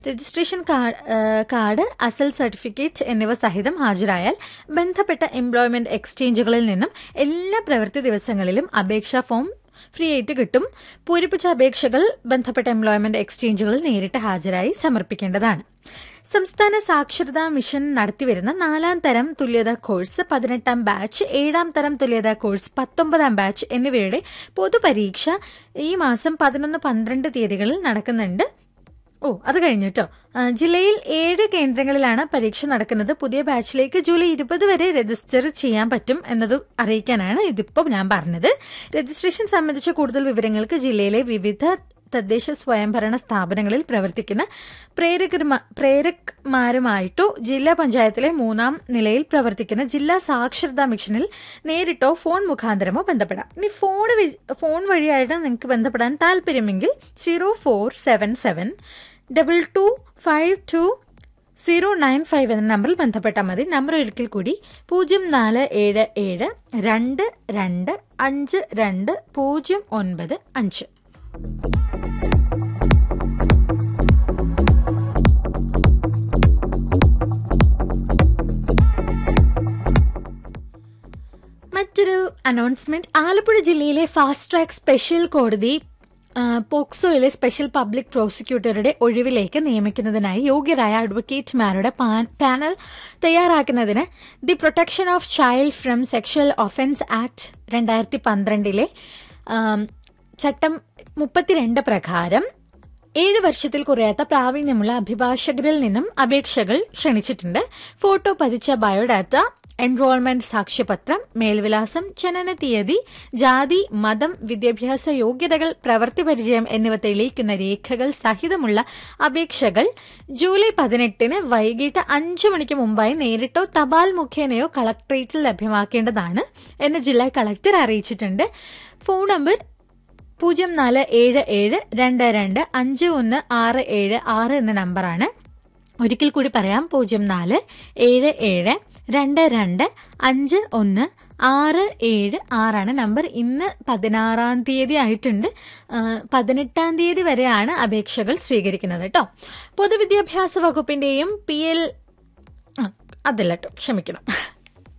registration കാ- ഏഹ് card അസൽ certificate എന്നിവ സഹിതം ഹാജരായാൽ ബന്ധപ്പെട്ട എംപ്ലോയ്മെന്റ് എക്സ്ചേഞ്ചുകളിൽ നിന്നും എല്ലാ പ്രവൃത്തി ദിവസങ്ങളിലും അപേക്ഷാ ഫോം ഫ്രീ ആയിട്ട് കിട്ടും പൂരിപ്പിച്ച അപേക്ഷകൾ ബന്ധപ്പെട്ട എംപ്ലോയ്മെന്റ് എക്സ്ചേഞ്ചുകളിൽ നേരിട്ട് ഹാജരായി സമർപ്പിക്കേണ്ടതാണ് സംസ്ഥാന സാക്ഷരതാ മിഷൻ നടത്തിവരുന്ന നാലാം തരം തുല്യതാ കോഴ്സ് പതിനെട്ടാം ബാച്ച് ഏഴാം തരം തുല്യതാ കോഴ്സ് പത്തൊമ്പതാം ബാച്ച് എന്നിവയുടെ പൊതുപരീക്ഷ ഈ മാസം പതിനൊന്ന് പന്ത്രണ്ട് തീയതികളിൽ നടക്കുന്നുണ്ട് ഓ അത് കഴിഞ്ഞു കേട്ടോ ആ, ജില്ലയിൽ ഏഴ് കേന്ദ്രങ്ങളിലാണ് പരീക്ഷ നടക്കുന്നത് പുതിയ ബാച്ചിലേക്ക് ജൂലൈ ഇരുപത് വരെ രജിസ്റ്റർ ചെയ്യാൻ പറ്റും എന്നത് അറിയിക്കാനാണ് ഇതിപ്പോൾ ഞാൻ പറഞ്ഞത് രജിസ്ട്രേഷൻ സംബന്ധിച്ച കൂടുതൽ വിവരങ്ങൾക്ക് ജില്ലയിലെ വിവിധ തദ്ദേശ സ്വയംഭരണ സ്ഥാപനങ്ങളിൽ പ്രവർത്തിക്കുന്ന പ്രേരകർമാ പ്രേരക്മാരുമായിട്ടോ ജില്ലാ പഞ്ചായത്തിലെ മൂന്നാം നിലയിൽ പ്രവർത്തിക്കുന്ന ജില്ലാ സാക്ഷരതാ മിഷനിൽ നേരിട്ടോ ഫോൺ മുഖാന്തരമോ ബന്ധപ്പെടാം ഇനി ഫോൺ വി- ഫോൺ വഴിയായിട്ട് നിങ്ങൾക്ക് ബന്ധപ്പെടാൻ താല്പര്യമെങ്കിൽ zero four seven seven double two five two zero nine five എന്ന നമ്പറിൽ ബന്ധപ്പെട്ടാൽ മതി നമ്പർ ഒരിക്കൽ കൂടി പൂജ്യം നാല് ഏഴ് ഏഴ് രണ്ട് രണ്ട് അഞ്ച് രണ്ട് പൂജ്യം ഒൻപത് അഞ്ച് മറ്റൊരു അനൗൺസ്മെന്റ് ആലപ്പുഴ ജില്ലയിലെ ഫാസ്റ്റ് ട്രാക്ക് സ്പെഷ്യൽ കോടതി ആ, പോക്സോയിലെ സ്പെഷ്യൽ പബ്ലിക് പ്രോസിക്യൂട്ടറുടെ ഒഴിവിലേക്ക് നിയമിക്കുന്നതിനായി യോഗ്യരായ അഡ്വക്കേറ്റുമാരുടെ പാൻ- പാനൽ തയ്യാറാക്കുന്നതിന് the protection of child from sexual offence act രണ്ടായിരത്തി പന്ത്രണ്ടിലെ ചട്ടം മുപ്പത്തിരണ്ട് പ്രകാരം ഏഴ് വർഷത്തിൽ കുറയാത്ത പ്രാവീണ്യമുള്ള അഭിഭാഷകരിൽ നിന്നും അപേക്ഷകൾ ക്ഷണിച്ചിട്ടുണ്ട് ഫോട്ടോ പതിച്ച ബയോഡാറ്റ എൻറോൾമെന്റ് സാക്ഷ്യപത്രം മേൽവിലാസം ജനന തീയതി ജാതി മതം വിദ്യാഭ്യാസ യോഗ്യതകൾ പ്രവൃത്തി പരിചയം എന്നിവ തെളിയിക്കുന്ന രേഖകൾ സഹിതമുള്ള അപേക്ഷകൾ ജൂലൈ പതിനെട്ടിന് വൈകിട്ട് അഞ്ചു മണിക്ക് മുമ്പായി നേരിട്ടോ തപാൽ മുഖേനയോ കളക്ടറേറ്റിൽ ലഭ്യമാക്കേണ്ടതാണ് എന്ന് ജില്ലാ കളക്ടർ അറിയിച്ചിട്ടുണ്ട് ഫോൺ നമ്പർ പൂജ്യം നാല് ഏഴ് ഏഴ് രണ്ട് രണ്ട് അഞ്ച് ഒന്ന് ആറ് ഏഴ് ആറ് എന്ന നമ്പറാണ് ഒരിക്കൽ കൂടി പറയാം പൂജ്യം നാല് ഏഴ് ഏഴ് രണ്ട് രണ്ട് അഞ്ച് ഒന്ന് ആറ് ഏഴ് ആറാണ് നമ്പർ ഇന്ന് പതിനാറാം തീയതി ആയിട്ടുണ്ട് ആ, പതിനെട്ടാം തീയതി വരെയാണ് അപേക്ഷകൾ സ്വീകരിക്കുന്നത് കേട്ടോ പൊതുവിദ്യാഭ്യാസ വകുപ്പിന്റെയും പി എൽ അതല്ല കേട്ടോ ക്ഷമിക്കണം